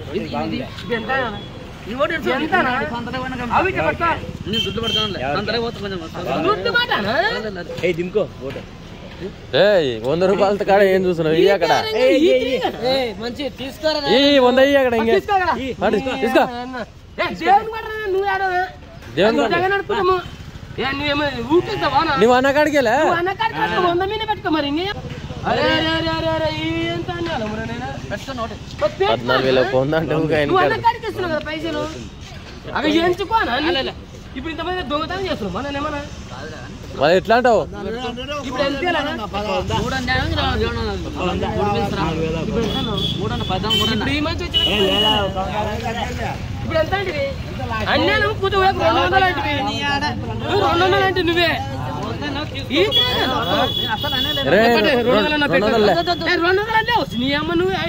ఎంతనా? అవి ఇట్లా పట్టుకో. దుడ్లు పడతానులే అంతలే పోతా కొంచెం దుడ్డు మాటనా? ఏ దింకో ఓటు ఏయ్ వంద రూపాయలతో కాడ ఏం చూస్తున్నావు ఇయ్యి అక్కడ ఈ తిరిగి. మంచి తీసుకోరా ఈ వంద ఇయ్యి అక్కడ ఇంకే తీసుకోగలరా? మరి తీసుకో ఏ, దేవుని పడరా, నువ్వు ఆడవా? దేవుని నువ్వు పడరా. జగన్ నడుపుతాము. ఏ, నువ్వేమో ఊపిస్తావా నా? నువ్వు అన్న కాడికేలే నువ్వు అన్న కాడికి వస్తే వంద మీద పెట్టుకో మరి ఇంకే అరే అరే అరే అరే అరే ఎంత అన్నాను మరి నేను పెట్టుకుని ఒకటి ఒక పెట్టుకో. పద్నాలుగు వేల పొంద అంటే ఊరికే నువ్వు అన్న వెనకాల. కాడికి ఇస్తున్నావు కదా పైసలు అవి ఎంచుకోనా ఇప్పుడు ఇంతమంది దొంగతనం చేస్తున్నావు మన ఏమన్నా మరి ఎట్లా అంటావు ఇప్పుడు ఎంత మూడు అన్యాయం రా, దేవుడు అన్నాడు. మూడు పిలుస్తురా. మూడు అన్న పద్దాం మూడు అన్న ఇప్పుడు ఈ మంచి వచ్చిన ఇప్పుడు ఎంత అంటివి అన్యాను కూత రెండు వందలు అంటివి నువ్వు రెండు వందలు అంటే నువ్వే ఈ తేడా. రే చెప్పండి, రెండు వందలు అన్న రెండు వందలే. పెట్టు. ఏ, రెండు వందలు అంటే వస్తుంది. నీ అమ్మ నువ్వే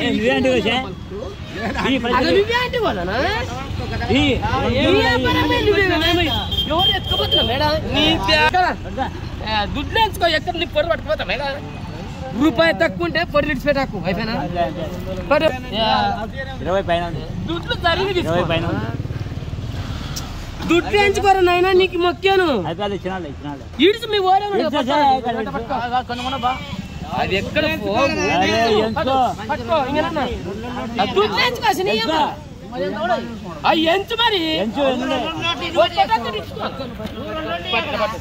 అది నువ్వే అంటే వాళ్ళనా? నీ వ్యాపారమే నువ్వే కదా. ఎవరు ఎత్తుకోపోతున్నా మేడం నీ దగ్గర ఏ, దుడ్లు ఎంచుకో ఎక్కడ నీ పొడి పట్టుకుపోతా మేడం రూపాయి తక్కువ ఉంటే పొడి విడిచిపెట్టాకు అయిపోయినా పొడి. ఏ, ఇరవై పైన ఉంది దుడ్లు జరిగి తీసుకో. ఇరవై పైన ఉంది దుడ్లు ఎంచుకోరు నాయనా నీకు మొక్కాను అయిపోయాలి ఇచ్చినాడు ఇచ్చినాడు ఈడ్చి మీ ఓరేమో కొనుక్కున్నా బా అది ఎక్కడ పోవు. అరే, ఎంచుకో. పట్టుకో, ఇంకేనన్నా? ఆ దుడ్లు ఎంచుకోసి నీ అమ్మ. ఆ ఎంచు మరి ఎంచు ఎన్ని ఒక్కటొక్కటి ఇచ్చుకో. పట్టు, పట్టు.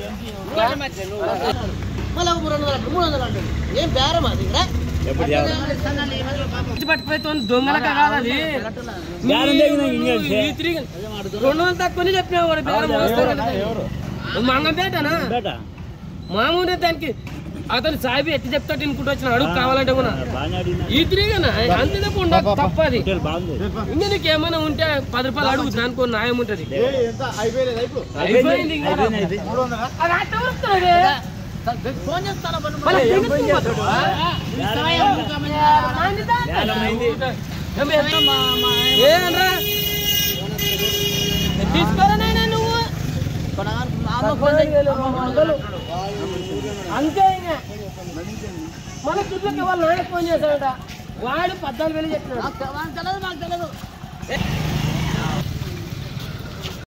ఎప్పుడు చేయాలి? ఇచ్చి పట్టుకుపోతే దొంగలక కాదు అది బేరం తెగినా ఇంకేం నువ్వు చే- ఈ తిరిగి రెండు వందలు తక్కువనే చెప్పినావు వాడు బేరం మోస్తాడు. మంగంపేటనా బేట మామూలు దానికి అతను సాయిబి ఎట్టి చెప్తాడు ఇంకుంటూ వచ్చిన అడుగు కావాలంటే కూడా బాగానే అడిగినా ఈ తిరిగినా అంతే తప్ప ఉండదు తప్పది హోటల్ బాగుంది ఇంకా నీకు ఏమైనా ఉంటే పది రూపాయలు అడుగు దానికో న్యాయం ఉంటది అయిపోయింది ఇంకా. అయిపోయింది. అది అట్ట వస్తున్నది. మళ్ళీ తెగించుకోపోతావా? మంచిదా? ఏమి ఎంత? ఏమన్నా? తీసుకోరా నాయనా నువ్వు అంతే ఇంకా మన చుట్టూకి వాళ్ళ నాయన ఫోన్ చేశాడట వాడు పద్నాలుగు వేలు చెప్పినాడు తెలియదు మాకు తెలియదు